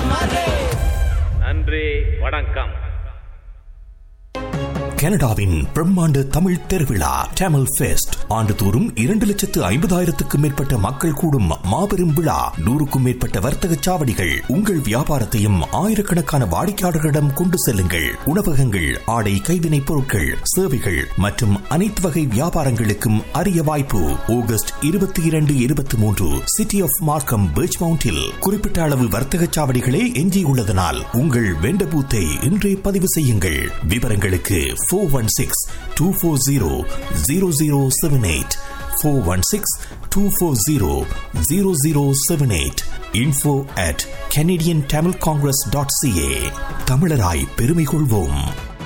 நன்றி வணக்கம் கனடாவின் பிரம்மாண்ட தமிழ் திருவிழா டேமல் ஃபெஸ்ட் ஆண்டுதோறும் இரண்டு லட்சத்து ஐம்பதாயிரத்துக்கும் மேற்பட்ட மக்கள் கூடும் மாபெரும் விழா நூறுக்கும் மேற்பட்ட வர்த்தக சாவடிகள் உங்கள் வியாபாரத்தையும் ஆயிரக்கணக்கான வாடிக்கையாளர்களிடம் கொண்டு செல்லுங்கள் உணவகங்கள் ஆடை கைவினைப் பொருட்கள் சேவைகள் மற்றும் அனைத்து வகை வியாபாரங்களுக்கும் அரிய வாய்ப்பு ஆகஸ்ட் இருபத்தி இரண்டு இருபத்தி மூன்று சிட்டி ஆஃப் மார்க்கம் பீச் மவுண்டில் குறிப்பிட்ட அளவு வர்த்தக சாவடிகளே எஞ்சியுள்ளதனால் உங்கள் வெண்ட பூத்தை இன்றே பதிவு செய்யுங்கள் விவரங்களுக்கு four one six two four zero zero zero seven eight four one six two four zero zero zero seven eight info at Canadian Tamil Congress dot CA தமிழராய் பெருமை கொள்வோம்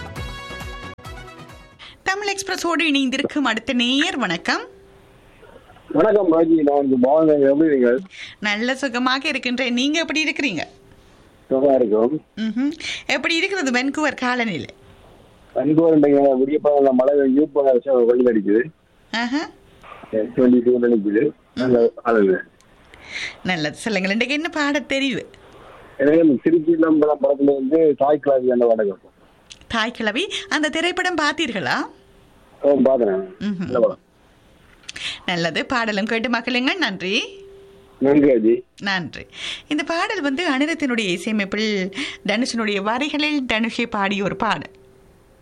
தமிழ் எக்ஸ்பிரஸோடு இணைந்திருக்கும் அடுத்த நேர் வணக்கம் வணக்கம் ராஜி நான் இங்க பவன் எப்படி நீங்கள் நல்ல சுகமாக இருக்கின்றேன் நீங்க எப்படி இருக்கிறீங்க சுகமா இருக்கும் ம்ஹும். எப்படி இருக்கிறது வென்குவர் காலநிலை அன்கோரண்டைங்க விடியப்ப மழை யூப் வெள்ளி அடிக்குது ஆஹா. டுவெண்ட்டி டூ நினைக்குது நல்ல அளவு நல்லது சொல்லுங்கள் இன்றைக்கு என்ன பாட தெரிவு எனவே இந்த திருச்சி நம்பலம் படத்துல வந்து தாய் கிளாவி அந்த வடகம் தாய் கிழவி அந்த திரைப்படம் பார்த்தீர்களா பாக்குறேன் ம்ஹும். நல்ல படம் நல்லது பாடலும் கேட்டு மகளுங்க நன்றி நன்றி ராஜி நன்றி இந்த பாடல் வந்து அனிருத்தினுடைய இசையமைப்பில் தனுஷனுடைய வரிகளில் தனுஷை பாடிய ஒரு பாடல்